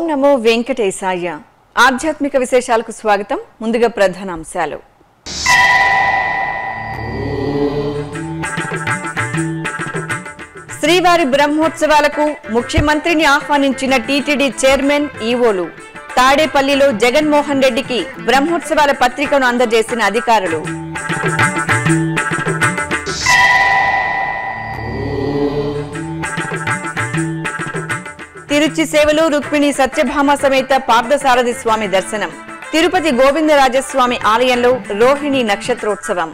నమో వెంకటేశాయ ఆధ్యాత్మిక విశేషాలకు స్వాగతం ముందుగా ప్రధానాంశాలు శ్రీవారి బ్రహ్మోత్సవాలకు ముఖ్యమంత్రిని ఆహ్వానించిన టీటీడీ చైర్మన్ ఈవోలు తాడేపల్లిలో జగన్మోహన్ రెడ్డికి బ్రహ్మోత్సవాల పత్రికను అందజేసిన అధికారులు తిరుచి సేవలు రుక్మిణి సత్యభామ సమేత పార్థసారథి స్వామి దర్శనం తిరుపతి గోవిందరాజస్వామి ఆలయంలో రోహిణి నక్షత్రోత్సవం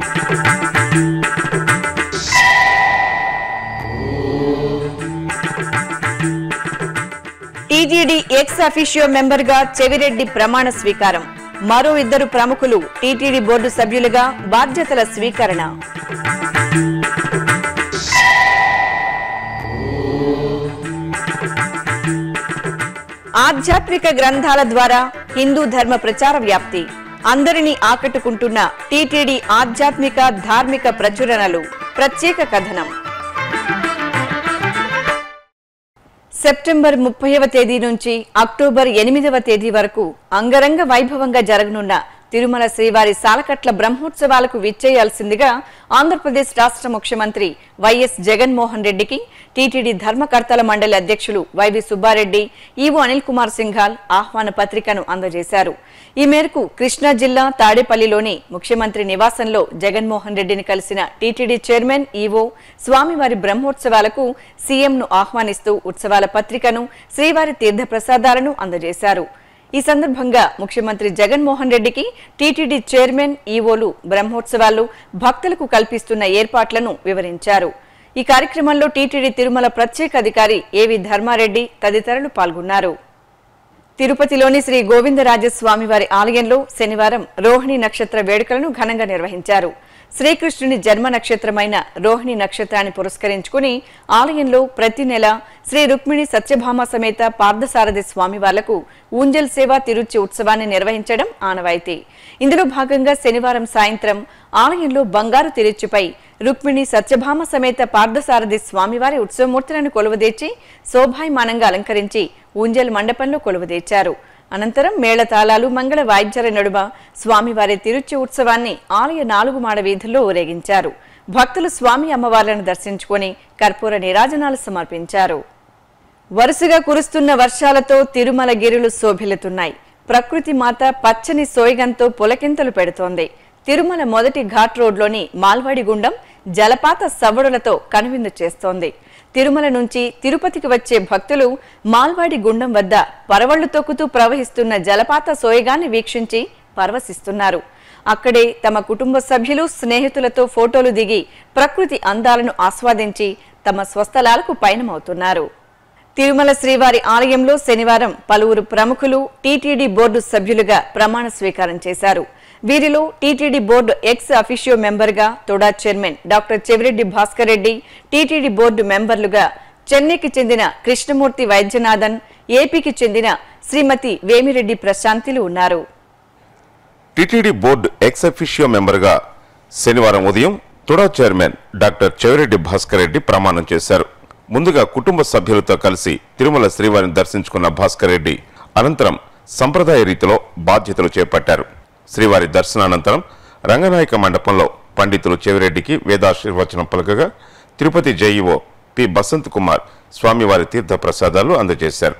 టీటీడీ ఎక్స్ అఫీషియో మెంబర్ గా చెవిరెడ్డి ప్రమాణ స్వీకారం మరో ఇద్దరు ప్రముఖులు టీటీడీ బోర్డు సభ్యులుగా బాధ్యతల స్వీకరణ ఆధ్యాత్మిక గ్రంథాల ద్వారా హిందూ ధర్మ ప్రచార వ్యాప్తి అందరినీ ఆకట్టుకుంటున్న టీటీడీ ఆధ్యాత్మిక ధార్మిక ప్రచురణలు ప్రత్యేక కథనం సెప్టెంబర్ ముప్పైవ తేదీ నుంచి అక్టోబర్ ఎనిమిదవ తేదీ వరకు అంగరంగ వైభవంగా జరగనున్న తిరుమల శ్రీవారి సాలకట్ల బ్రహ్మోత్సవాలకు విచ్చేయాల్సిందిగా ఆంధ్రప్రదేశ్ రాష్ట్ర ముఖ్యమంత్రి వైఎస్ జగన్మోహన్ రెడ్డికి టీటీడీ ధర్మకర్తల మండలి అధ్యక్షులు వైవి సుబ్బారెడ్డి ఈవో అనిల్ కుమార్ సింఘాల్ ఆహ్వాన పత్రికను అందజేశారు ఈ మేరకు కృష్ణా జిల్లా తాడేపల్లిలోని ముఖ్యమంత్రి నివాసంలో జగన్మోహన్ రెడ్డిని కలిసిన టీటీడీ చైర్మన్ ఈవో స్వామివారి బ్రహ్మోత్సవాలకు సీఎంను ఆహ్వానిస్తూ ఉత్సవాల పత్రికను శ్రీవారి తీర్థ ప్రసాదాలను అందజేశారు ఈ సందర్భంగా ముఖ్యమంత్రి జగన్మోహన్ రెడ్డికి టీటీడీ చైర్మన్ ఈవోలు బ్రహ్మోత్సవాల్లో భక్తులకు కల్పిస్తున్న ఏర్పాట్లను వివరించారు ఈ కార్యక్రమంలో టీటీడీ తిరుమల ప్రత్యేక అధికారి ఏవి ధర్మారెడ్డి తదితరులు పాల్గొన్నారు తిరుపతిలోని శ్రీ గోవిందరాజస్వామి వారి ఆలయంలో శనివారం రోహిణి నక్షత్ర వేడుకలను ఘనంగా నిర్వహించారు శ్రీకృష్ణుని జన్మ నక్షత్రమైన రోహిణి నక్షత్రాన్ని పురస్కరించుకుని ఆలయంలో ప్రతి నెల శ్రీ రుక్మిణి సత్యభామ సమేత పార్థసారథి స్వామివార్లకు ఊంజల్ సేవ తిరుచి ఉత్సవాన్ని నిర్వహించడం ఆనవాయితీ ఇందులో భాగంగా శనివారం సాయంత్రం ఆలయంలో బంగారు తిరుచిపై రుక్మిణి సత్యభామ సమేత పార్థసారథి స్వామివారి ఉత్సవమూర్తులను కొలువదీర్చి శోభాయమానంగా అలంకరించి ఊంజల్ మండపంలో కొలువదీర్చారు అనంతరం మేళతాళాలు మంగళ వాయిద్యాల నడుమ స్వామివారి తిరుచి ఉత్సవాన్ని ఆలయ నాలుగు మాడ వీధుల్లో ఊరేగించారు భక్తులు స్వామి అమ్మవార్లను దర్శించుకొని కర్పూర నీరాజనాలు సమర్పించారు వరుసగా కురుస్తున్న వర్షాలతో తిరుమల గిరులు శోభిల్లుతున్నాయి ప్రకృతి మాత పచ్చని సోయగంతో పులకింతలు పెడుతోంది తిరుమల మొదటి ఘాట్ రోడ్లోని మాల్వాడి గుండం జలపాత సవ్వడులతో కనువిందు చేస్తోంది తిరుమల నుంచి తిరుపతికి వచ్చే భక్తులు మాల్వాడి గుండం వద్ద పరవళ్లు తొక్కుతూ ప్రవహిస్తున్న జలపాత సోయగాన్ని వీక్షించి పరవశిస్తున్నారు అక్కడే తమ కుటుంబ సభ్యులు స్నేహితులతో ఫోటోలు దిగి ప్రకృతి అందాలను ఆస్వాదించి తమ స్వస్థలాలకు పయనమవుతున్నారు తిరుమల శ్రీవారి ఆలయంలో శనివారం పలువురు ప్రముఖులు టీటీడీ బోర్డు సభ్యులుగా ప్రమాణ స్వీకారం చేశారు వీరిలో టీటీడీ బోర్డు ఎక్స్ అఫీషియో మెంబర్గా TUDA chairman doctor Chevireddy Bhaskar Reddy TTD board మెంబర్లుగా చెన్నైకి చెందిన కృష్ణమూర్తి వైద్యనాథన్ ఏపీకి చెందిన శ్రీమతి వేమిరెడ్డి ప్రశాంతిలు ఉన్నారు టిటిడి బోర్డు ఎక్స్ అఫిషియో మెంబర్గా శనివారం ఉదయం తుడా చైర్మన్ డాక్టర్ చెవిరెడ్డి భాస్కర్ రెడ్డి ప్రమాణం చేశారు ముందుగా కుటుంబ సభ్యులతో కలిసి తిరుమల శ్రీవారిని దర్శించుకున్న భాస్కర్ రెడ్డి అనంతరం సంప్రదాయ రీతిలో బాధ్యతలు చేపట్టారు శ్రీవారి దర్శనానంతరం రంగనాయక మండపంలో పండితులు చెవిరెడ్డికి వేదాశీర్వచనం పలకగా తిరుపతి జేఈఓ పి బసంత్ కుమార్ స్వామివారి తీర్థ ప్రసాదాలు అందజేశారు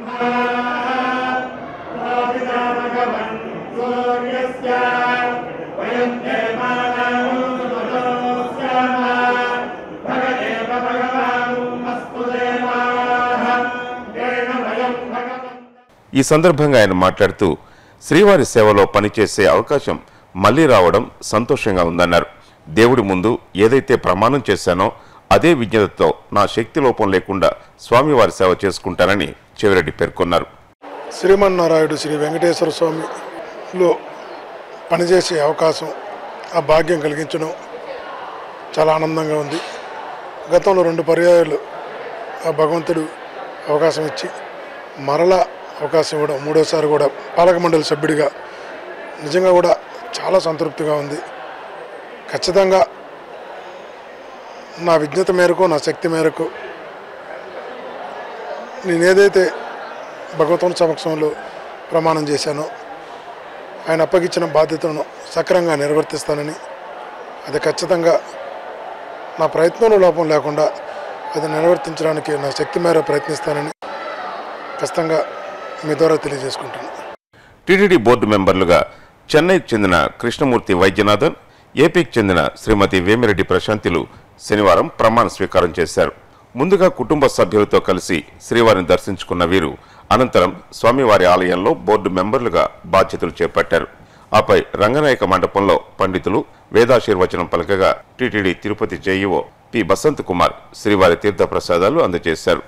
ఈ సందర్భంగా ఆయన మాట్లాడుతూ శ్రీవారి సేవలో పనిచేసే అవకాశం మళ్లీ రావడం సంతోషంగా ఉందన్నారు దేవుడి ముందు ఏదైతే ప్రమాణం చేశానో అదే విజ్ఞతతో నా శక్తి లోపం లేకుండా స్వామివారి సేవ చేసుకుంటానని చెవిరెడ్డి పేర్కొన్నారు శ్రీమన్నారాయుడు శ్రీ వెంకటేశ్వర స్వామిలో పనిచేసే అవకాశం ఆ భాగ్యం కలిగించడం చాలా ఆనందంగా ఉంది గతంలో రెండు పర్యాయాలు ఆ భగవంతుడు అవకాశం ఇచ్చి మరలా అవకాశం ఇవ్వడం మూడోసారి కూడా పాలక మండలి సభ్యుడిగా నిజంగా కూడా చాలా సంతృప్తిగా ఉంది ఖచ్చితంగా నా విజ్ఞత మేరకు నా శక్తి మేరకు నేనేదైతే భగవంతుని సమక్షంలో ప్రమాణం చేశాను ఆయన అప్పగించిన బాధ్యతను సక్రమంగా నిర్వర్తిస్తానని అది ఖచ్చితంగా నా ప్రయత్నంలో లోపం లేకుండా అది నిర్వర్తించడానికి నా శక్తి మేర ప్రయత్నిస్తానని ఖచ్చితంగా మీ ద్వారా తెలియజేసుకుంటాను టీటీడీ బోర్డు మెంబర్లుగా చెన్నైకి చెందిన కృష్ణమూర్తి వైద్యనాథన్ ఏపీకి చెందిన శ్రీమతి వేమిరెడ్డి ప్రశాంతిలు శనివారం ప్రమాణ స్వీకారం చేశారు ముందుగా కుటుంబ సభ్యులతో కలిసి శ్రీవారిని దర్శించుకున్న వీరు అనంతరం స్వామివారి ఆలయంలో బోర్డు మెంబర్లుగా బాధ్యతలు చేపట్టారు ఆపై రంగనాయక మండపంలో పండితులు వేదాశీర్వచనం పలకగా TTD Tirupati JEO P Basanth Kumar శ్రీవారి తీర్థ ప్రసాదాలు అందజేశారు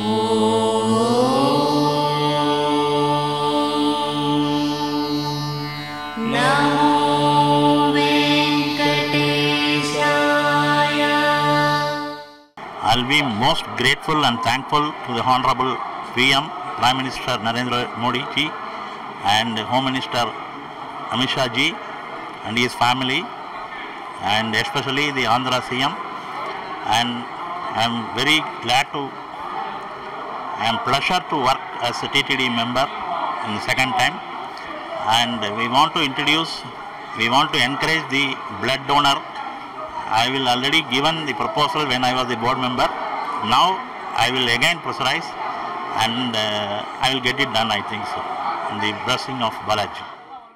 I'll be most grateful and thankful to the Honorable PM, Prime Minister Narendra Modi ji, and Home Minister Amit Shah ji and his family, and especially the Andhra CM. And I'm very glad to, I'm pleasure to work as a TTD member in the second time. And we want to introduce, we want to encourage the blood donor I will already given the proposal when I was the board member. Now I will again pressurize and uh, I will get it done I think so. In the blessing of Balaji.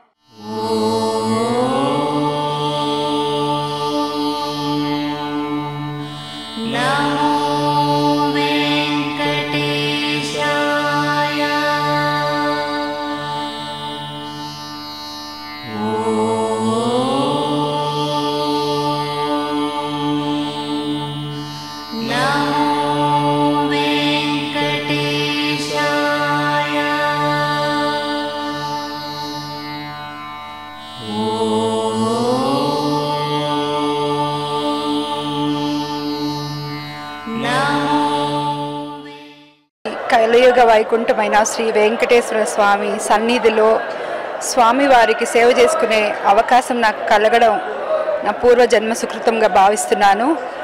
కలియుగ వైకుంఠమైన శ్రీ వెంకటేశ్వర స్వామి సన్నిధిలో స్వామివారికి సేవ చేసుకునే అవకాశం నాకు కలగడం నా పూర్వజన్మ సుకృతంగా భావిస్తున్నాను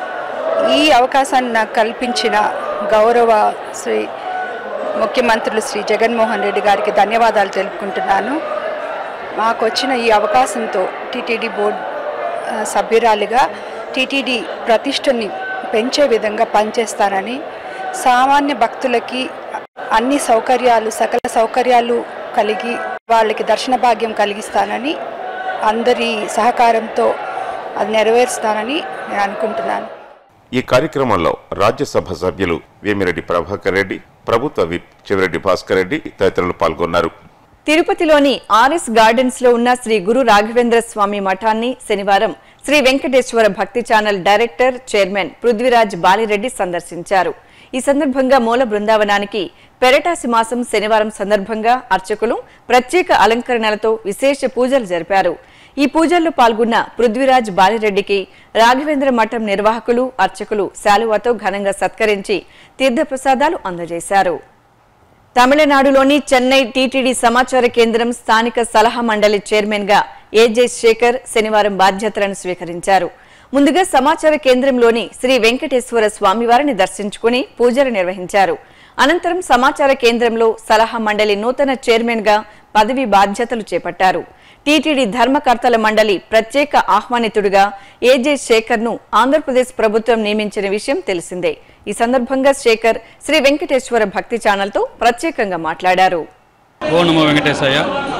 ఈ అవకాశాన్ని నాకు కల్పించిన గౌరవ శ్రీ ముఖ్యమంత్రులు శ్రీ జగన్మోహన్ రెడ్డి గారికి ధన్యవాదాలు తెలుపుకుంటున్నాను మాకు వచ్చిన ఈ అవకాశంతో టీటీడీ బోర్డు ఆ, సభ్యురాలిగా టీటీడీ ప్రతిష్టని పెంచే విధంగా పనిచేస్తానని సామాన్య భక్తులకి అన్ని సౌకర్యాలు సకల సౌకర్యాలు కలిగి వాళ్ళకి దర్శన భాగ్యం కలిగిస్తానని అందరి సహకారంతో అది నెరవేరుస్తానని నేను అనుకుంటున్నాను ఈ కార్యక్రమంలో రాజ్యసభ సభ్యులు వేమిరెడ్డి ప్రభాకర్ రెడ్డి ప్రభుత్వ విప్ చెవిరెడ్డి భాస్కర్ రెడ్డి తదితరులు పాల్గొన్నారు తిరుపతిలోని ఆర్ఎస్ గార్డెన్స్ లో ఉన్న శ్రీ గురు రాఘవేంద్ర స్వామి మఠాన్ని శనివారం Sri Venkateswara Bhakti channel director chairman Prithviraj Balireddy సందర్శించారు ఈ సందర్భంగా మూల బృందావనానికి పెరటాసి మాసం శనివారం సందర్భంగా అర్చకులు ప్రత్యేక అలంకరణలతో విశేష పూజలు జరిపారు ఈ పూజల్లో పాల్గొన్న పృథ్వీరాజ్ బాలిరెడ్డికి రాఘవేంద్ర మఠం నిర్వాహకులు అర్చకులు శాలువాతో ఘనంగా సత్కరించి తీర్థప్రసాదాలు అందజేశారు తమిళనాడులోని చెన్నై టీటీడీ సమాచార కేంద్రం స్థానిక సలహా మండలి చైర్మన్ గా ఏజే శేఖర్ శనివారం బాధ్యతలను స్వీకరించారు ముందుగా సమాచార కేంద్రంలోని శ్రీ వెంకటేశ్వర స్వామివారిని దర్శించుకుని పూజలు నిర్వహించారు అనంతరం సమాచార కేంద్రంలో సలహా మండలి నూతన చైర్మన్ గా పదవి బాధ్యతలు చేపట్టారు టీటీడీ ధర్మకర్తల మండలి ప్రత్యేక ఆహ్వానితుడిగా ఏజే శేఖర్ ను ఆంధ్రప్రదేశ్ ప్రభుత్వం నియమించిన విషయం తెలిసిందే ఈ సందర్భంగా శేఖర్ శ్రీ వెంకటేశ్వర భక్తి ఛానల్తో ప్రత్యేకంగా మాట్లాడారు ఓ నమో వెంకటేశయ్య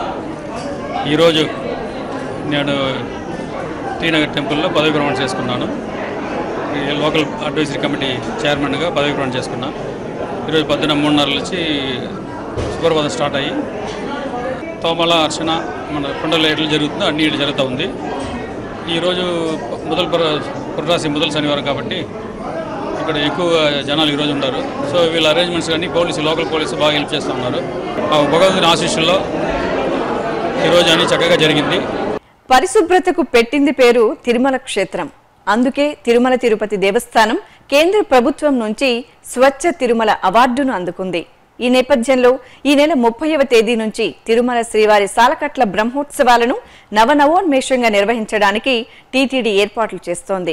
ఈరోజు నేను టీనగర్ టెంపుల్లో పదవి ప్రమాణం చేసుకున్నాను ఈ లోకల్ అడ్వైజరీ కమిటీ చైర్మన్గా పదవి ప్రమాణం చేసుకున్నా ఈరోజు పొద్దున మూడున్నర నుంచి సుప్రభాతం స్టార్ట్ అయ్యి తోమల అర్చన మన కొండల ఎట్లు జరుగుతుందో అన్ని ఇట్లు జరుగుతూ ఉంది ఈరోజు మొదలు పురరాశి మొదలు శనివారం కాబట్టి ఇక్కడ ఎక్కువ జనాలు ఈరోజు ఉంటారు సో వీళ్ళ అరేంజ్మెంట్స్ కానీ పోలీసు లోకల్ పోలీసు బాగా హెల్ప్ చేస్తూ ఉన్నారు ఆ భగవంతుని ఆశీస్సుల్లో ఈరోజు అన్ని చక్కగా జరిగింది పరిశుభ్రతకు పెట్టింది పేరు తిరుమల క్షేత్రం అందుకే తిరుమల తిరుపతి దేవస్థానం కేంద్ర ప్రభుత్వం నుంచి స్వచ్ఛ తిరుమల అవార్డును అందుకుంది ఈ నేపథ్యంలో ఈ నెల ముప్పైవ తేదీ నుంచి తిరుమల శ్రీవారి సాలకట్ల బ్రహ్మోత్సవాలను నవనవోన్మేషంగా నిర్వహించడానికి టీటీడీ ఏర్పాట్లు చేస్తోంది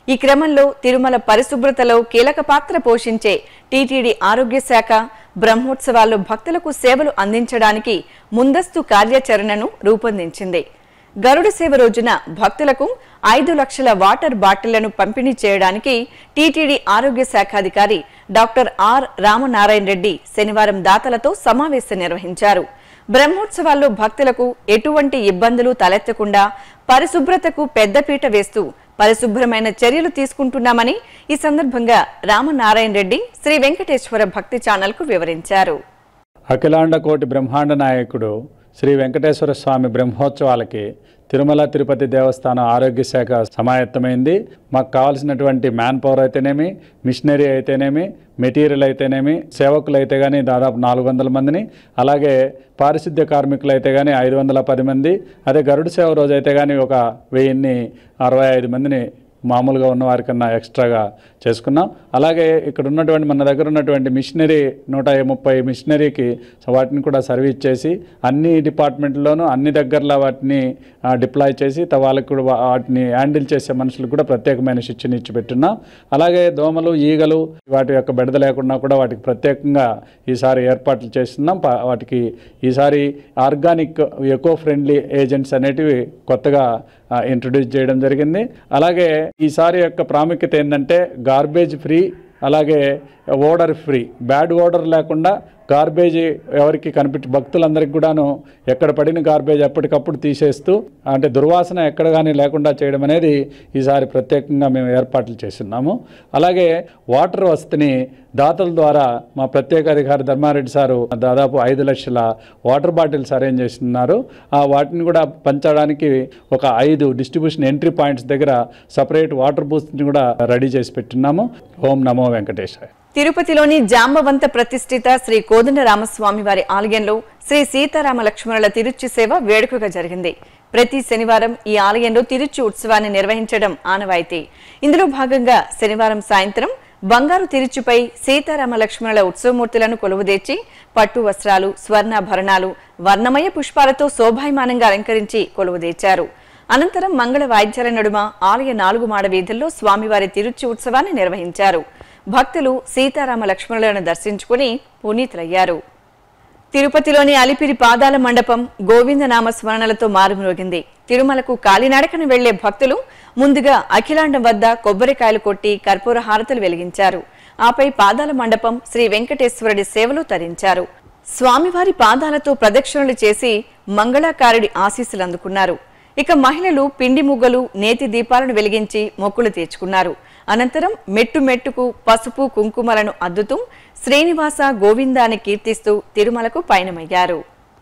ఈ క్రమంలో తిరుమల పరిశుభ్రతలో కీలక పాత్ర పోషించే టీటీడీ ఆరోగ్య శాఖ బ్రహ్మోత్సవాల్లో భక్తులకు సేవలు అందించడానికి ముందస్తు కార్యాచరణను రూపొందించింది గరుడ సేవ రోజున భక్తులకు ఐదు లక్షల వాటర్ బాటిళ్లను పంపిణీ చేయడానికి టీటీడీ ఆరోగ్య శాఖాధికారి డాక్టర్ ఆర్ రామనారాయణ రెడ్డి శనివారం దాతలతో సమావేశం నిర్వహించారు బ్రహ్మోత్సవాల్లో భక్తులకు ఎటువంటి ఇబ్బందులు తలెత్తకుండా పరిశుభ్రతకు పెద్దపీట వేస్తూ పరిశుభ్రమైన చర్యలు తీసుకుంటున్నామని ఈ సందర్భంగా రామనారాయణ రెడ్డి శ్రీ వెంకటేశ్వర భక్తి ఛానల్కు వివరించారు అఖిలాండ కోటి బ్రహ్మాండ నాయకుడు శ్రీ వెంకటేశ్వర స్వామి బ్రహ్మోత్సవాలకి తిరుమల తిరుపతి దేవస్థానం ఆరోగ్య శాఖ సమాయత్తమైంది మాకు కావాల్సినటువంటి మ్యాన్ పవర్ అయితేనేమి మిషనరీ అయితేనేమి మెటీరియల్ అయితేనేమి సేవకులు అయితే కానీ దాదాపు నాలుగు వందల మందిని అలాగే పారిశుద్ధ్య కార్మికులు అయితే కానీ ఐదు వందల పది మంది అదే గరుడు సేవ రోజు అయితే కానీ ఒక వెయ్యిన్ని అరవై ఐదు మందిని మామూలుగా ఉన్న వారికన్నా ఎక్స్ట్రాగా చేసుకున్నాం అలాగే ఇక్కడ ఉన్నటువంటి మన దగ్గర ఉన్నటువంటి మిషనరీ నూట ముప్పై మిషనరీకి వాటిని కూడా సర్వీస్ చేసి అన్ని డిపార్ట్మెంట్లోనూ అన్ని దగ్గరలో వాటిని డిప్లాయ్ చేసి త- వాళ్ళకి కూడా వా- వాటిని హ్యాండిల్ చేసే మనుషులకు కూడా ప్రత్యేకమైన శిక్షణ ఇచ్చి పెట్టున్నాం అలాగే దోమలు ఈగలు వాటి యొక్క బెడద లేకుండా కూడా వాటికి ప్రత్యేకంగా ఈసారి ఏర్పాట్లు చేస్తున్నాం ప- వాటికి ఈసారి ఆర్గానిక్ ఎకో ఫ్రెండ్లీ ఏజెంట్స్ అనేటివి కొత్తగా ఇంట్రడ్యూస్ చేయడం జరిగింది అలాగే ఈసారి యొక్క ప్రాముఖ్యత ఏంటంటే గార్బేజ్ ఫ్రీ అలాగే ఓడర్ ఫ్రీ బ్యాడ్ ఓడర్ లేకుండా గార్బేజ్ ఎవరికి కనిపించి భక్తులందరికీ కూడాను ఎక్కడ పడిన గార్బేజ్ ఎప్పటికప్పుడు తీసేస్తూ అంటే దుర్వాసన ఎక్కడ కానీ లేకుండా చేయడం అనేది ఈసారి ప్రత్యేకంగా మేము ఏర్పాట్లు చేస్తున్నాము అలాగే వాటర్ వసతిని దాతల ద్వారా మా ప్రత్యేక అధికారి ధర్మారెడ్డి సారు దాదాపు ఐదు లక్షల వాటర్ బాటిల్స్ అరేంజ్ చేస్తున్నారు ఆ వాటిని కూడా పంచడానికి ఒక ఐదు డిస్ట్రిబ్యూషన్ ఎంట్రీ పాయింట్స్ దగ్గర సపరేట్ వాటర్ బూత్ని కూడా రెడీ చేసి పెట్టున్నాము ఓం నమో వెంకటేశాయ తిరుపతిలోని జాంబవంత ప్రతిష్ఠిత శ్రీ కోదండ రామస్వామి వారి ఆలయంలో శ్రీ సీతారామ లక్ష్మణుల తిరుచి సేవ వేడుకగా జరిగింది ప్రతి శనివారం ఈ ఆలయంలో తిరుచి ఉత్సవాన్ని నిర్వహించడం ఆనవాయితీ ఇందులో భాగంగా శనివారం సాయంత్రం బంగారు తిరుచుపై సీతారామ లక్ష్మణుల ఉత్సవమూర్తులను కొలువుదీర్చి పట్టు వస్త్రాలు స్వర్ణాభరణాలు వర్ణమయ పుష్పాలతో శోభాయమానంగా అలంకరించి కొలువుదీర్చారు అనంతరం మంగళ వాయిద్యాల నడుమ ఆలయ నాలుగు మాడ వీధుల్లో స్వామివారి తిరుచి ఉత్సవాన్ని నిర్వహించారు భక్తులు సీతారామ లక్ష్మణులను దర్శించుకుని పునీతులయ్యారు తిరుపతిలోని అలిపిరి పాదాల మండపం గోవిందనామ స్మరణలతో మారుమ్రోగింది తిరుమలకు కాలినడకన వెళ్లే భక్తులు ముందుగా అఖిలాండం వద్ద కొబ్బరికాయలు కొట్టి కర్పూర హారతులు వెలిగించారు ఆపై పాదాల మండపం శ్రీ వెంకటేశ్వరుడి సేవలు తరించారు స్వామివారి పాదాలతో ప్రదక్షిణలు చేసి మంగళాకారుడి ఆశీస్సులు అందుకున్నారు ఇక మహిళలు పిండి ముగ్గలు నేతి దీపాలను వెలిగించి మొక్కులు తీర్చుకున్నారు అనంతరం మెట్టు మెట్టుకు పసుపు కుంకుమలను అద్దుతూ శ్రీనివాస గోవిందాన్ని కీర్తిస్తూ తిరుమలకు పయనమయ్యారు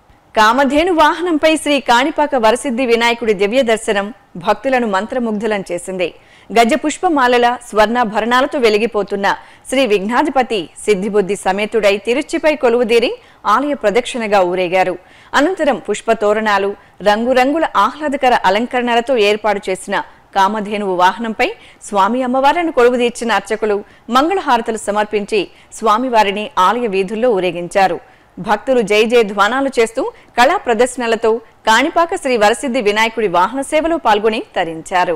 కామధేను వాహనంపై శ్రీ కాణిపాక వరసిద్ధి వినాయకుడి దివ్య దర్శనం భక్తులను మంత్రముగ్ధులం చేసింది గజ పుష్పమాలల స్వర్ణాభరణాలతో వెలిగిపోతున్న శ్రీ విఘ్నాధిపతి సిద్ధిబుద్ధి సమేతుడై తిరుచిపై కొలువుదీరి ఆలయ ప్రదక్షిణగా ఊరేగారు అనంతరం పుష్ప తోరణాలు రంగురంగుల ఆహ్లాదకర అలంకరణలతో ఏర్పాటు చేసిన కామధేనువు వాహనంపై స్వామి అమ్మవారిని కొలువుదీర్చిన అర్చకులు మంగళహారతులు సమర్పించి స్వామివారిని ఆలయ వీధుల్లో ఊరేగించారు భక్తులు జై జయ ధ్వానాలు చేస్తూ కళా ప్రదర్శనలతో కాణిపాక శ్రీ వరసిద్ధి వినాయకుడి వాహన సేవలో పాల్గొని తరించారు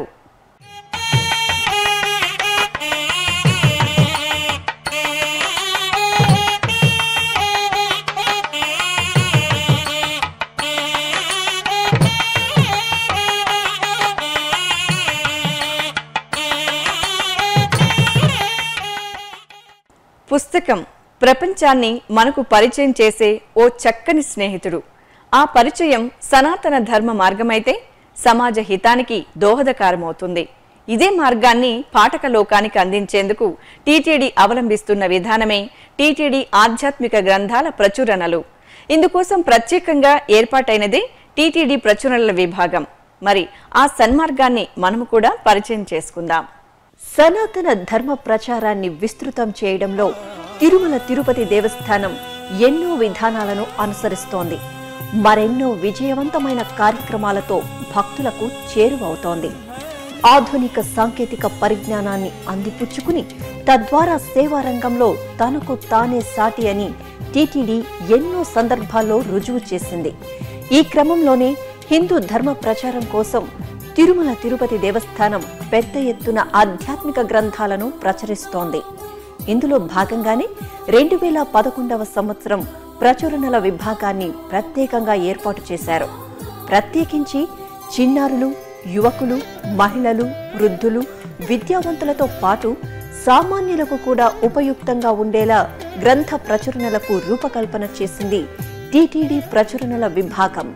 పుస్తకం ప్రపంచాన్ని మనకు పరిచయం చేసే ఓ చక్కని స్నేహితుడు ఆ పరిచయం సనాతన ధర్మ మార్గమైతే సమాజ హితానికి దోహదకారమవుతుంది ఇదే మార్గాన్ని పాఠక లోకానికి అందించేందుకు టీటీడీ అవలంబిస్తున్న విధానమే టీటీడీ ఆధ్యాత్మిక గ్రంథాల ప్రచురణలు ఇందుకోసం ప్రత్యేకంగా ఏర్పాటైనదే టీటీడీ ప్రచురణల విభాగం మరి ఆ సన్మార్గాన్ని మనము కూడా పరిచయం చేసుకుందాం సనాతన ధర్మ ప్రచారాన్ని విస్తృతం చేయడంలో తిరుమల తిరుపతి దేవస్థానం ఎన్నో విధానాలను అనుసరిస్తోంది మరెన్నో విజయవంతమైన కార్యక్రమాలతో భక్తులకు చేరువవుతోంది ఆధునిక సాంకేతిక పరిజ్ఞానాన్ని అందిపుచ్చుకుని తద్వారా సేవా రంగంలో తనకు తానే సాటి అని టీటీడీ ఎన్నో సందర్భాల్లో రుజువు చేసింది ఈ క్రమంలోనే హిందూ ధర్మ ప్రచారం కోసం తిరుమల తిరుపతి దేవస్థానం పెద్ద ఎత్తున ఆధ్యాత్మిక గ్రంథాలను ప్రచురిస్తోంది ఇందులో భాగంగానే రెండు వేల పదకొండవ సంవత్సరం ప్రచురణల విభాగాన్ని ప్రత్యేకంగా ఏర్పాటు చేశారు ప్రత్యేకించి చిన్నారులు యువకులు మహిళలు వృద్ధులు విద్యావంతులతో పాటు సామాన్యులకు కూడా ఉపయుక్తంగా ఉండేలా గ్రంథ ప్రచురణలకు రూపకల్పన చేసింది టీటీడీ ప్రచురణల విభాగం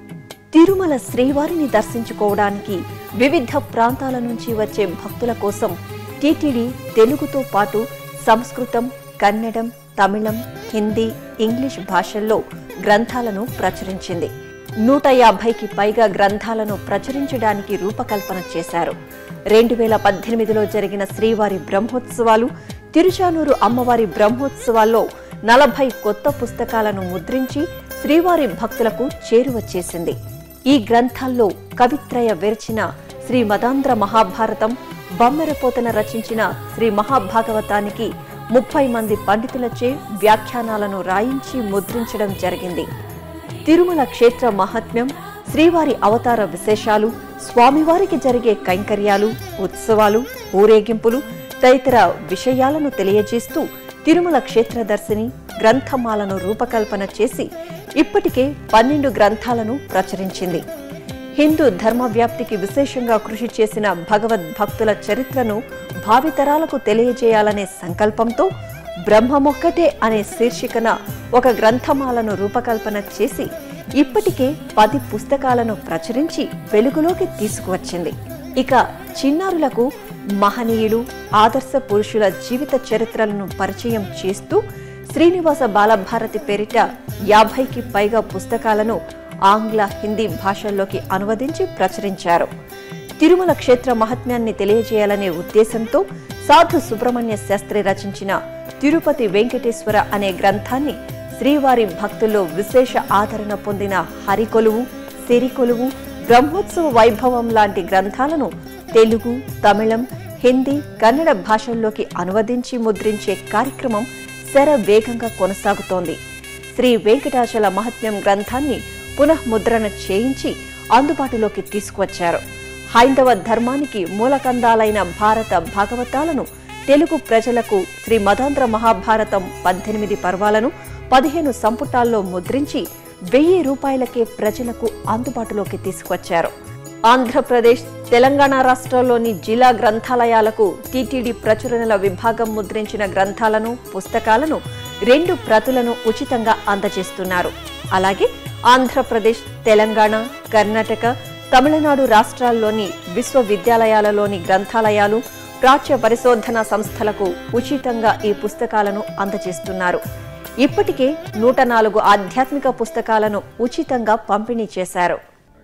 తిరుమల శ్రీవారిని దర్శించుకోవడానికి వివిధ ప్రాంతాల నుంచి వచ్చే భక్తుల కోసం టీటీడీ తెలుగుతో పాటు సంస్కృతం కన్నడం తమిళం హిందీ ఇంగ్లీష్ భాషల్లో గ్రంథాలను ప్రచురించింది నూట యాభైకి పైగా గ్రంథాలను ప్రచురించడానికి రూపకల్పన చేశారు రెండు వేల పద్దెనిమిదిలో జరిగిన శ్రీవారి బ్రహ్మోత్సవాలు తిరుచానూరు అమ్మవారి బ్రహ్మోత్సవాల్లో నలభై కొత్త పుస్తకాలను ముద్రించి శ్రీవారి భక్తులకు చేరువ చేసింది ఈ గ్రంథాల్లో కవిత్రయ విరచిన శ్రీ మదాంధ్ర మహాభారతం బమ్మెరపోతన రచించిన శ్రీ మహాభాగవతానికి ముప్పై మంది పండితులచే వ్యాఖ్యానాలను రాయించి ముద్రించడం జరిగింది తిరుమల క్షేత్ర మహాత్మ్యం శ్రీవారి అవతార విశేషాలు స్వామివారికి జరిగే కైంకర్యాలు ఉత్సవాలు ఊరేగింపులు తదితర విషయాలను తెలియజేస్తూ తిరుమల క్షేత్రదర్శిని గ్రంథమాలను రూపకల్పన చేసి ఇప్పటికే పన్నెండు గ్రంథాలను ప్రచురించింది హిందూ ధర్మ వ్యాప్తికి విశేషంగా కృషి చేసిన భగవద్భక్తుల చరిత్రను భావితరాలకు తెలియజేయాలనే సంకల్పంతో బ్రహ్మమొక్కటే అనే శీర్షికన ఒక గ్రంథమాలను రూపకల్పన చేసి ఇప్పటికే పది పుస్తకాలను ప్రచురించి వెలుగులోకి తీసుకువచ్చింది ఇక చిన్నారులకు మహనీయులు ఆదర్శ పురుషుల జీవిత చరిత్రలను పరిచయం చేస్తూ శ్రీనివాస బాలభారతి పేరిట యాభైకి పైగా పుస్తకాలను ఆంగ్ల హిందీ భాషల్లోకి అనువదించి ప్రచురించారు తిరుమల క్షేత్ర మహత్మ్యాన్ని తెలియజేయాలనే ఉద్దేశంతో సాధు సుబ్రహ్మణ్య శాస్త్రి రచించిన తిరుపతి వెంకటేశ్వర అనే గ్రంథాన్ని శ్రీవారి భక్తుల్లో విశేష ఆదరణ పొందిన హరికొలువు సిరికొలువు బ్రహ్మోత్సవ వైభవం లాంటి గ్రంథాలను తెలుగు తమిళం హిందీ కన్నడ భాషల్లోకి అనువదించి ముద్రించే కార్యక్రమం శర వేగంగా కొనసాగుతోంది శ్రీ వెంకటాచల మహత్మ్యం గ్రంథాన్ని పునఃముద్రణ చేయించి అందుబాటులోకి తీసుకువచ్చారు హైందవ ధర్మానికి మూలకందాలైన భారత భాగవతాలను తెలుగు ప్రజలకు శ్రీ మదాంధ్ర మహాభారతం పద్దెనిమిది పర్వాలను పదిహేను సంపుటాల్లో ముద్రించి వెయ్యి రూపాయలకే ప్రజలకు అందుబాటులోకి తీసుకువచ్చారు ఆంధ్రప్రదేశ్ తెలంగాణ రాష్ట్రాల్లోని జిల్లా గ్రంథాలయాలకు టీటీడీ ప్రచురణల విభాగం ముద్రించిన గ్రంథాలను పుస్తకాలను రెండు ప్రతులను ఉచితంగా అందజేస్తున్నారు అలాగే ఆంధ్రప్రదేశ్ తెలంగాణ కర్ణాటక తమిళనాడు రాష్ట్రాల్లోని విశ్వవిద్యాలయాలలోని గ్రంథాలయాలు ప్రాచ్య పరిశోధన సంస్థలకు ఉచితంగా ఈ పుస్తకాలను అందజేస్తున్నారు ఇప్పటికే నూట నాలుగు ఆధ్యాత్మిక పుస్తకాలను ఉచితంగా పంపిణీ చేశారు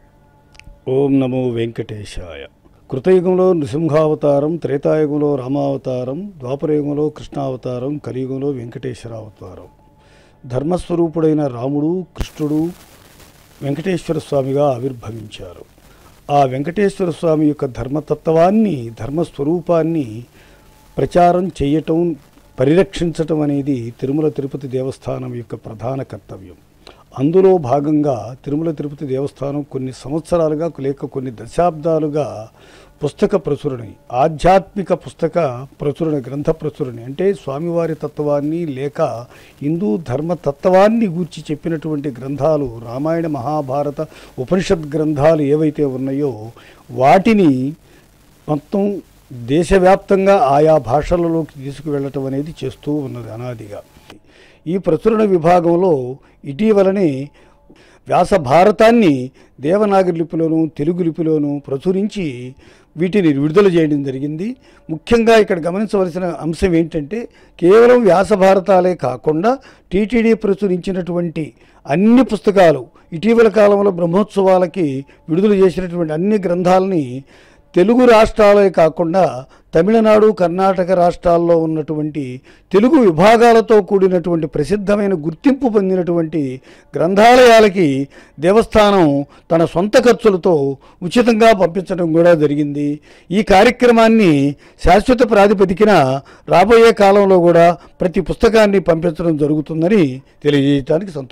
ఓం నమో వెంకటేశాయ కృతయుగంలో నృసింహావతారం త్రేతాయుగంలో రామావతారం ద్వాపరయుగంలో కృష్ణావతారం కలియుగంలో వెంకటేశ్వర అవతారం ధర్మస్వరూపుడైన రాముడు కృష్ణుడు వెంకటేశ్వర స్వామిగా ఆవిర్భవించారు ఆ వెంకటేశ్వర స్వామి యొక్క ధర్మతత్వాన్ని ధర్మస్వరూపాన్ని ప్రచారం చేయటం పరిరక్షించటం అనేది తిరుమల తిరుపతి దేవస్థానం యొక్క ప్రధాన కర్తవ్యం అందులో భాగంగా తిరుమల తిరుపతి దేవస్థానం కొన్ని సంవత్సరాలుగా లేక కొన్ని దశాబ్దాలుగా పుస్తక ప్రచురణ ఆధ్యాత్మిక పుస్తక ప్రచురణ గ్రంథ ప్రచురణ అంటే స్వామివారి తత్వాన్ని లేక హిందూ ధర్మ తత్వాన్ని గూర్చి చెప్పినటువంటి గ్రంథాలు రామాయణ మహాభారత ఉపనిషత్ గ్రంథాలు ఏవైతే ఉన్నాయో వాటిని మొత్తం దేశవ్యాప్తంగా ఆయా భాషలలోకి తీసుకువెళ్ళటం అనేది చేస్తూ ఉన్నది అనాదిగా ఈ ప్రచురణ విభాగంలో ఇటీవలనే వ్యాస భారతాన్ని దేవనాగరి లిపిలోను తెలుగు లిపిలోను ప్రచురించి వీటిని విడుదల చేయడం జరిగింది ముఖ్యంగా ఇక్కడ గమనించవలసిన అంశం ఏంటంటే కేవలం వ్యాస భారతాలే కాకుండా టీటీడీ ప్రచురించినటువంటి అన్ని పుస్తకాలు ఇటీవల కాలంలో బ్రహ్మోత్సవాలకి విడుదల చేసినటువంటి అన్ని గ్రంథాలని తెలుగు రాష్ట్రాలే కాకుండా తమిళనాడు కర్ణాటక రాష్ట్రాల్లో ఉన్నటువంటి తెలుగు విభాగాలతో కూడినటువంటి ప్రసిద్ధమైన గుర్తింపు పొందినటువంటి గ్రంథాలయాలకి దేవస్థానం తన సొంత ఖర్చులతో ఉచితంగా పంపించడం కూడా జరిగింది ఈ కార్యక్రమాన్ని శాశ్వత ప్రాతిపదికన రాబోయే కాలంలో కూడా ప్రతి పుస్తకాన్ని పంపించడం జరుగుతుందని తెలియజేయడానికి సంతోషం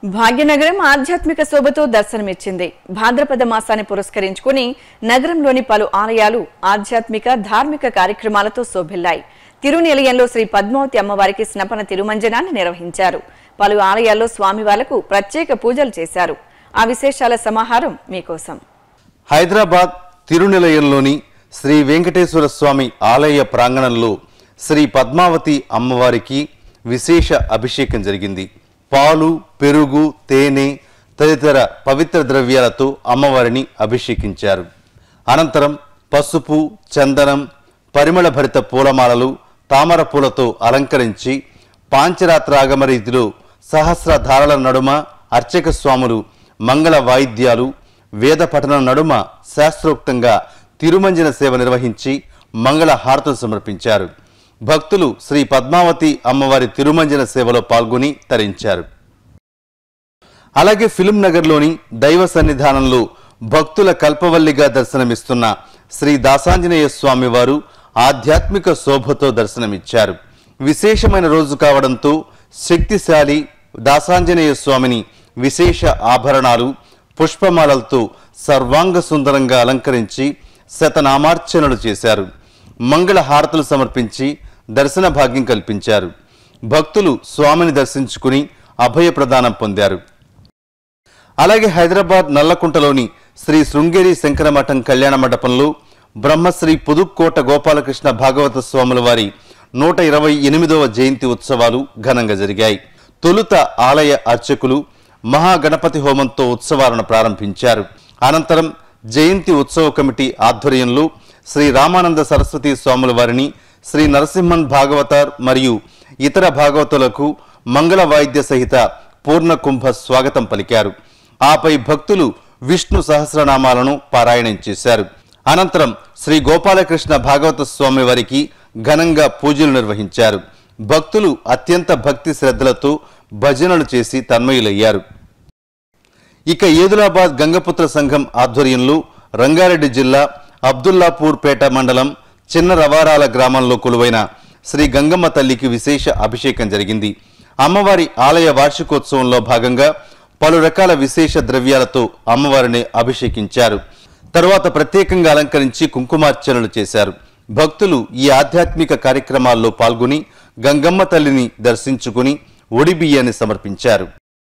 భాగ్యనగరం ఆధ్యాత్మిక శోభతో దర్శనమిచ్చింది భాద్రపద మాసాన్ని పురస్కరించుకుని నగరంలోని పలు ఆలయాలు ఆధ్యాత్మిక ధార్మిక కార్యక్రమాలతో శోభిల్లాయి తిరునిలయంలో శ్రీ పద్మావతి అమ్మవారికి స్నపన తిరుమంజనాన్ని నిర్వహించారు పలు ఆలయాల్లో స్వామివార్లకు ప్రత్యేక పూజలు చేశారు ఆ విశేషాల సమాహారం మీకోసం హైదరాబాద్ తిరునిలయంలోని శ్రీ వెంకటేశ్వర స్వామి ఆలయ ప్రాంగణంలో శ్రీ పద్మావతి అమ్మవారికి విశేష అభిషేకం జరిగింది పాలు పెరుగు తేనె తదితర పవిత్ర ద్రవ్యాలతో అమ్మవారిని అభిషేకించారు అనంతరం పసుపు చందనం పరిమళ భరిత పూలమాలలు తామర పూలతో అలంకరించి పాంచరాత్రాగమ రీతిలో సహస్రధారల నడుమ అర్చక స్వాములు మంగళ వాయిద్యాలు వేద పఠనం నడుమ శాస్త్రోక్తంగా తిరుమంజన సేవ నిర్వహించి మంగళ హారతులు సమర్పించారు భక్తులు శ్రీ పద్మావతి అమ్మవారి తిరుమంజన సేవలో పాల్గొని తరించారు అలాగే ఫిలిం నగర్లోని దైవ సన్నిధానంలో భక్తుల కల్పవల్లిగా దర్శనమిస్తున్న శ్రీ దాసాంజనేయ స్వామి వారు ఆధ్యాత్మిక శోభతో దర్శనమిచ్చారు విశేషమైన రోజు కావడంతో శక్తిశాలి దాసాంజనేయ స్వామిని విశేష ఆభరణాలు పుష్పమాలలతో సర్వాంగ సుందరంగా అలంకరించి శతనామార్చనలు చేశారు మంగళ హారతులు సమర్పించి దర్శన భాగ్యం కల్పించారు భక్తులు స్వామిని దర్శించుకుని అభయ ప్రదానం పొందారు అలాగే హైదరాబాద్ నల్లకుంటలోని శ్రీ శృంగేరి శంకరమఠం కళ్యాణ మండపంలో బ్రహ్మశ్రీ పుదుక్కోట గోపాలకృష్ణ భాగవత స్వాముల వారి నూట ఇరవై ఎనిమిదవ జయంతి ఉత్సవాలు ఘనంగా జరిగాయి తొలుత ఆలయ అర్చకులు మహాగణపతి హోమంతో ఉత్సవాలను ప్రారంభించారు అనంతరం జయంతి ఉత్సవ కమిటీ ఆధ్వర్యంలో శ్రీ రామానంద సరస్వతి స్వాముల వారిని శ్రీ నరసింహన్ భాగవతార్ మరియు ఇతర భాగవతులకు మంగళ వాయిద్య సహిత పూర్ణ కుంభ స్వాగతం పలికారు ఆపై భక్తులు విష్ణు సహస్రనామాలను పారాయణం చేశారు అనంతరం శ్రీ గోపాలకృష్ణ భాగవత స్వామి వారికి ఘనంగా పూజలు నిర్వహించారు భక్తులు అత్యంత భక్తి శ్రద్ధలతో భజనలు చేసి తన్మయులయ్యారు ఇక ఏదులాబాద్ గంగపుత్ర సంఘం ఆధ్వర్యంలో రంగారెడ్డి జిల్లా అబ్దుల్లాపూర్ పేట మండలం చిన్న రవారాల గ్రామంలో కొలువైన శ్రీ గంగమ్మ తల్లికి విశేష అభిషేకం జరిగింది అమ్మవారి ఆలయ వార్షికోత్సవంలో భాగంగా పలు రకాల విశేష ద్రవ్యాలతో అమ్మవారిని అభిషేకించారు తరువాత ప్రత్యేకంగా అలంకరించి కుంకుమార్చనలు చేశారు భక్తులు ఈ ఆధ్యాత్మిక కార్యక్రమాల్లో పాల్గొని గంగమ్మ తల్లిని దర్శించుకుని ఒడి బియ్యాన్ని సమర్పించారు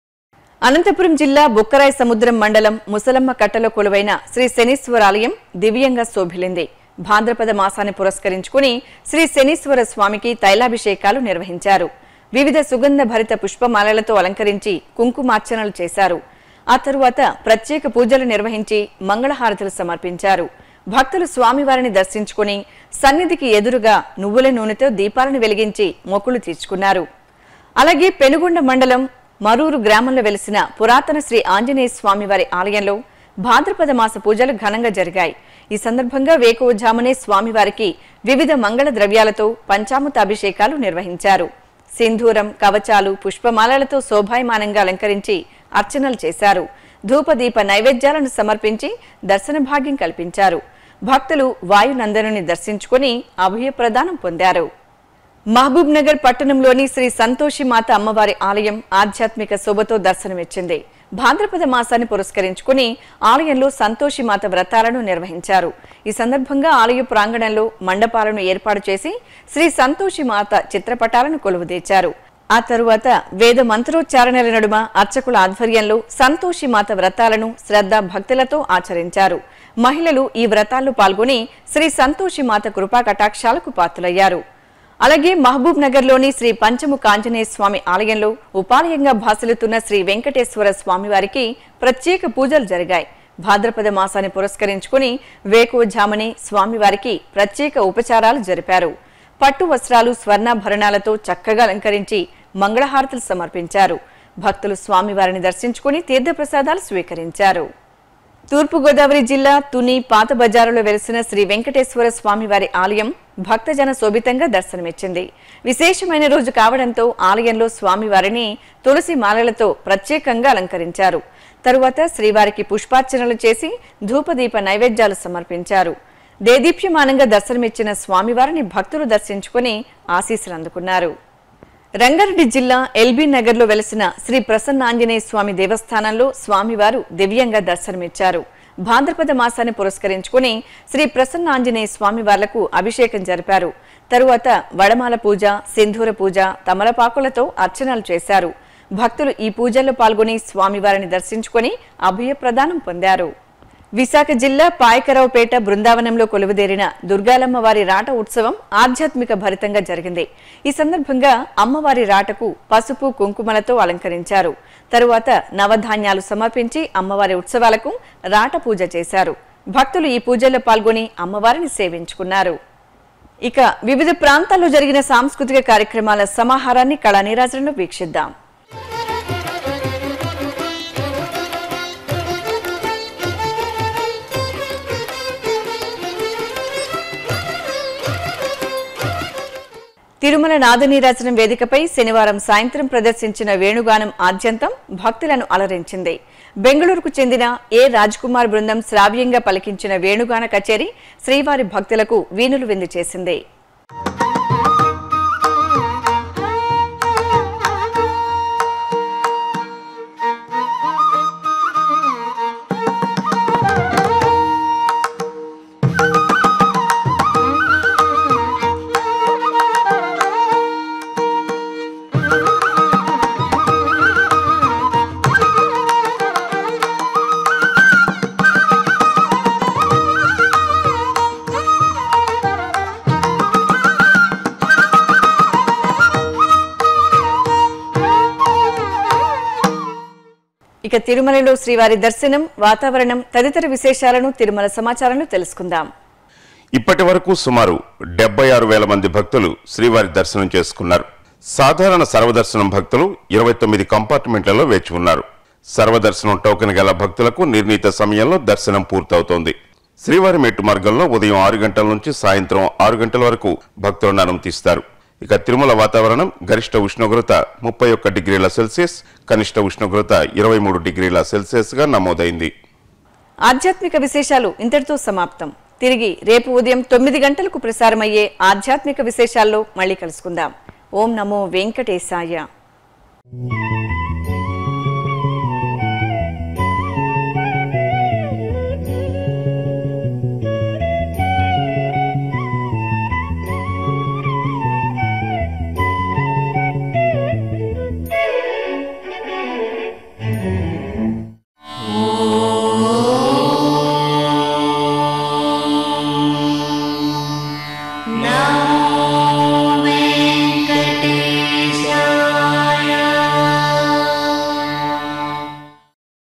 అనంతపురం జిల్లా బుక్కరాయ సముద్రం మండలం ముసలమ్మ కట్టలో కొలువైన శ్రీ శనీశ్వర ఆలయం దివ్యంగా శోభిలింది భాద్రపద మాసాన్ని పురస్కరించుకుని శ్రీ శనీశ్వర స్వామికి తైలాభిషేకాలు నిర్వహించారు వివిధ సుగంధ భరిత పుష్పమాలలతో అలంకరించి కుంకుమార్చనలు చేశారు ఆ తరువాత ప్రత్యేక పూజలు నిర్వహించి మంగళహారతులు సమర్పించారు భక్తులు స్వామివారిని దర్శించుకుని సన్నిధికి ఎదురుగా నువ్వుల నూనెతో దీపాలను వెలిగించి మొక్కులు తీర్చుకున్నారు అలాగే పెనుగొండ మండలం మరూరు గ్రామంలో వెలిసిన పురాతన శ్రీ ఆంజనేయ స్వామి వారి ఆలయంలో భాద్రపద మాస పూజలు ఘనంగా జరిగాయి ఈ సందర్భంగా వేకువజామునే స్వామివారికి వివిధ మంగళ ద్రవ్యాలతో పంచామృత అభిషేకాలు నిర్వహించారు సింధూరం కవచాలు పుష్పమాలలతో శోభాయమానంగా అలంకరించి అర్చనలు చేశారు ధూపదీప నైవేద్యాలను సమర్పించి దర్శన భాగ్యం కల్పించారు భక్తులు వాయునందనుని దర్శించుకుని అభయ ప్రదానం పొందారు మహబూబ్ నగర్ పట్టణంలోని శ్రీ సంతోషి మాత అమ్మవారి ఆలయం ఆధ్యాత్మిక శోభతో దర్శనమిచ్చింది భాద్రపద మాసాన్ని పురస్కరించుకుని ఆలయంలో సంతోషి మాత వ్రతాలను నిర్వహించారు ఈ సందర్భంగా ఆలయ ప్రాంగణంలో మండపాలను ఏర్పాటు చేసి శ్రీ సంతోషి మాత చిత్రపటాలను కొలువుదీర్చారు ఆ తరువాత వేద మంత్రోచ్చారణల నడుమ అర్చకుల ఆధ్వర్యంలో సంతోషి మాత వ్రతాలను శ్రద్ధ భక్తులతో ఆచరించారు మహిళలు ఈ వ్రతాల్లో పాల్గొని శ్రీ సంతోషి మాత కృపా కటాక్షాలకు పాత్రులయ్యారు అలాగే మహబూబ్ నగర్లోని శ్రీ పంచముఖ ఆంజనేయ స్వామి ఆలయంలో ఉపాలయంగా భాసలుతున్న శ్రీ వెంకటేశ్వర స్వామి వారికి ప్రత్యేక పూజలు జరిగాయి భాద్రపద మాసాన్ని పురస్కరించుకుని వేకువజామని స్వామివారికి ప్రత్యేక ఉపచారాలు జరిపారు పట్టు వస్త్రాలు స్వర్ణాభరణాలతో చక్కగా అలంకరించి మంగళహారతులు సమర్పించారు భక్తులు స్వామివారిని దర్శించుకుని తీర్థప్రసాదాలు స్వీకరించారు తూర్పుగోదావరి జిల్లా తుని పాత బజారులో వెలిసిన శ్రీ వెంకటేశ్వర స్వామివారి ఆలయం భక్తజన శోభితంగా దర్శనమిచ్చింది విశేషమైన రోజు కావడంతో ఆలయంలో స్వామివారిని తులసి మాలలతో ప్రత్యేకంగా అలంకరించారు తరువాత శ్రీవారికి పుష్పార్చనలు చేసి ధూపదీప నైవేద్యాలు సమర్పించారు దేదీప్యమానంగా దర్శనమిచ్చిన స్వామివారిని భక్తులు దర్శించుకుని ఆశీస్సులు అందుకున్నారు రంగారెడ్డి జిల్లా ఎల్బీ నగర్లో వెలసిన శ్రీ ప్రసన్న ఆంజనేయ స్వామి దేవస్థానంలో స్వామివారు దివ్యంగా దర్శనమిచ్చారు భాద్రపద మాసాన్ని పురస్కరించుకుని శ్రీ ప్రసన్న ఆంజనేయ స్వామివార్లకు అభిషేకం జరిపారు తరువాత వడమాల పూజ సింధూర పూజ తమలపాకులతో అర్చనలు చేశారు భక్తులు ఈ పూజల్లో పాల్గొని స్వామివారిని దర్శించుకొని అభయ ప్రదానం పొందారు విశాఖ జిల్లా పాయకరావుపేట బృందావనంలో కొలువుదేరిన దుర్గాలమ్మ వారి రాట ఉత్సవం ఆధ్యాత్మిక భరితంగా జరిగింది ఈ సందర్భంగా అమ్మవారి రాటకు పసుపు కుంకుమలతో అలంకరించారు తరువాత నవధాన్యాలు సమర్పించి అమ్మవారి ఉత్సవాలకు రాట పూజ చేశారు భక్తులు ఈ పూజల్లో పాల్గొని అమ్మవారిని సేవించుకున్నారు ఇక వివిధ ప్రాంతాల్లో జరిగిన సాంస్కృతిక కార్యక్రమాల సమాహారాన్ని కళానీరాజనంలో వీక్షిద్దాం తిరుమల నాదనీరాజనం వేదికపై శనివారం సాయంత్రం ప్రదర్శించిన వేణుగానం ఆద్యంతం భక్తులను అలరించింది బెంగళూరుకు చెందిన ఏ రాజ్ కుమార్ బృందం శ్రావ్యంగా పలికించిన వేణుగాన కచేరీ శ్రీవారి భక్తులకు వీణులు విందు చేసింది ఇక తిరుమలలో శ్రీవారి దర్శనం వాతావరణం తదితర విశేషాలను తిరుమల సమాచారంలో తెలుసుకుందాం ఇప్పటి వరకు సుమారు డెబ్బై ఆరు వేల మంది భక్తులు శ్రీవారి దర్శనం చేసుకున్నారు సాధారణ సర్వదర్శనం భక్తులు ఇరవై తొమ్మిది కంపార్ట్మెంట్లలో వేచి ఉన్నారు సర్వదర్శనం టోకెన్ గల భక్తులకు నిర్ణీత సమయంలో దర్శనం పూర్తవుతోంది శ్రీవారి మెట్టు మార్గంలో ఉదయం ఆరు గంటల నుంచి సాయంత్రం ఆరు గంటల వరకు భక్తులను అనుమతిస్తారు ఇక తిరుమల వాతావరణం గరిష్ట ఉష్ణోగ్రత ముప్పై ఒక్క డిగ్రీల సెల్సియస్ కనిష్ట ఉష్ణోగ్రత ఇరవై మూడు డిగ్రీల సెల్సియస్ గా నమోదైంది ఆధ్యాత్మిక విశేషాలు ఇంతటితో సమాప్తం తిరిగి రేపు ఉదయం తొమ్మిది గంటలకు ప్రసారమయ్యే ఆధ్యాత్మిక విశేషాల్లో మళ్ళీ కలుసుకుందాం ఓం నమో వెంకటేశాయ